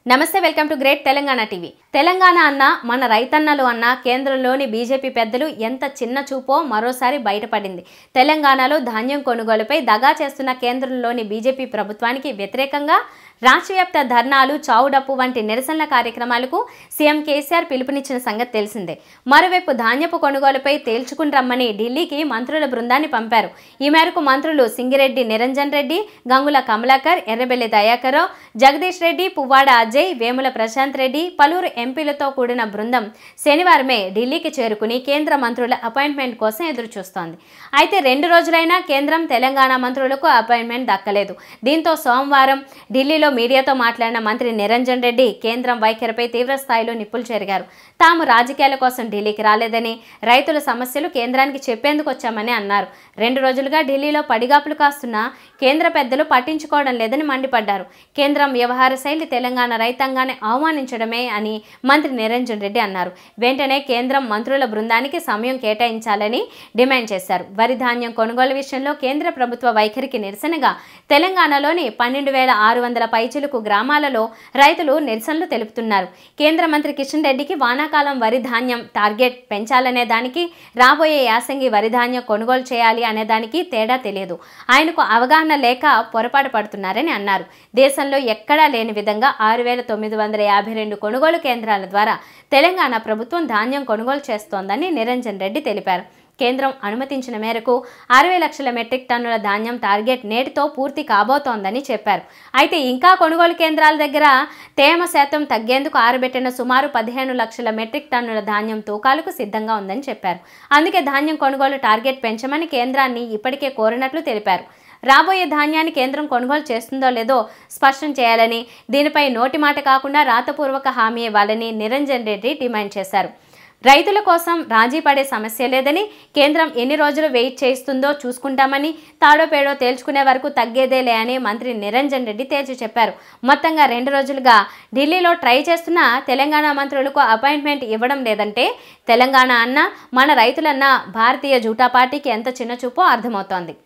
నమస్తే welcome to great Telangana TV Telangana అన్న మన రైతన్నలు అన్న కేంద్రంలోని బీజేపీ పెద్దలు ఎంత చిన్న చూపో మరోసారి బయటపడింది తెలంగాణలో ధాన్యం కొనుగోలుపై దగా చేస్తున్న కేంద్రంలోని బీజేపీ ప్రభుత్వానికి వ్యతిరేకంగా రాష్ట్రవ్యాప్త ధర్నాలు చావుడప్పు వంటి నిరసనల కార్యక్రమాలకు సీఎం కేసీఆర్ పిలుపునిచ్చిన సంగతి తెలిసిందే మరోవైపు ధాన్యపు కొనుగోలుపై తేల్చుకుని రమ్మని ఢిల్లీకి మంత్రుల బృందాన్ని పంపారు ఈ మేరకు మంత్రులు సింగిరెడ్డి నిరంజన్ రెడ్డి గంగుల కమలాకర్ ఎర్రబెల్లి దయాకర్రావు జగదీష్ రెడ్డి పువ్వాడ అజయ్ వేముల ప్రశాంత్ రెడ్డి పలువురు ఎంపీలతో కూడిన బృందం శనివారమే ఢిల్లీకి చేరుకుని కేంద్ర మంత్రుల అపాయింట్మెంట్ కోసం ఎదురు చూస్తోంది అయితే రెండు రోజులైనా కేంద్రం తెలంగాణ మంత్రులకు అపాయింట్మెంట్ దక్కలేదు దీంతో సోమవారం ఢిల్లీలో మీడియాతో మాట్లాడిన మంత్రి నిరంజన్ రెడ్డి కేంద్రం వైఖరిపై తీవ్ర స్థాయిలో నిప్పులు చెరిగారు తాము రాజకీయాల కోసం ఢిల్లీకి రాలేదని రైతుల సమస్యలు కేంద్రానికి చెప్పేందుకు వచ్చామని అన్నారు రెండు రోజులుగా ఢిల్లీలో పడిగాపులు కాస్తున్న కేంద్ర పెద్దలు పట్టించుకోవడం లేదని మండిపడ్డారు కేంద్రం వ్యవహార శైలి తెలంగాణ రైతాంగాన్ని అవమానించడమే అని మంత్రి నిరంజన్ రెడ్డి అన్నారు వెంటనే కేంద్రం మంత్రుల బృందానికి సమయం కేటాయించాలని డిమాండ్ చేశారు వరి ధాన్యం కొనుగోలు విషయంలో కేంద్ర ప్రభుత్వ వైఖరికి నిరసనగా తెలంగాణలోని పన్నెండు వేల ఆరు వందల పైచిలుకు గ్రామాలలో రైతులు నిరసనలు తెలుపుతున్నారు కేంద్ర మంత్రి కిషన్ రెడ్డికి వానాకాలం వరి ధాన్యం టార్గెట్ పెంచాలనే దానికి రాబోయే యాసంగి వరి ధాన్యం కొనుగోలు చేయాలి అనే దానికి తేడా తెలియదు ఆయనకు అవగాహన లేక పొరపాటు పడుతున్నారని అన్నారు దేశంలో ఎక్కడా లేని విధంగా ఆరు వేల తొమ్మిది వందల యాభై రెండు కొనుగోలు కేంద్రాల ద్వారా తెలంగాణ ప్రభుత్వం ధాన్యం కొనుగోలు చేస్తోందని నిరంజన్ రెడ్డి తెలిపారు కేంద్రం అనుమతించిన మేరకు అరవై లక్షల మెట్రిక్ టన్నుల ధాన్యం టార్గెట్ నేటితో పూర్తి కాబోతోందని చెప్పారు అయితే ఇంకా కొనుగోలు కేంద్రాల దగ్గర తేమ శాతం తగ్గేందుకు ఆరబెట్టిన సుమారు పదిహేను లక్షల మెట్రిక్ టన్నుల ధాన్యం తూకాలకు సిద్ధంగా ఉందని చెప్పారు అందుకే ధాన్యం కొనుగోలు టార్గెట్ పెంచమని కేంద్రాన్ని ఇప్పటికే కోరినట్లు తెలిపారు రాబోయే ధాన్యాన్ని కేంద్రం కొనుగోలు చేస్తుందో లేదో స్పష్టం చేయాలని దీనిపై నోటి మాట కాకుండా రాతపూర్వక హామీ ఇవ్వాలని నిరంజన్ రెడ్డి డిమాండ్ చేశారు రైతుల కోసం రాజీ పడే సమస్య లేదని కేంద్రం ఎన్ని రోజులు వెయిట్ చేయిస్తుందో చూసుకుంటామని తాడో పేడో తేల్చుకునే వరకు తగ్గేదేలే అని మంత్రి నిరంజన్ రెడ్డి తేల్చి చెప్పారు మొత్తంగా రెండు రోజులుగా ఢిల్లీలో ట్రై చేస్తున్న తెలంగాణ మంత్రులకు అపాయింట్మెంట్ ఇవ్వడం లేదంటే తెలంగాణ అన్న మన రైతులన్న భారతీయ జూటా పార్టీకి ఎంత చిన్న చూపో అర్థమవుతోంది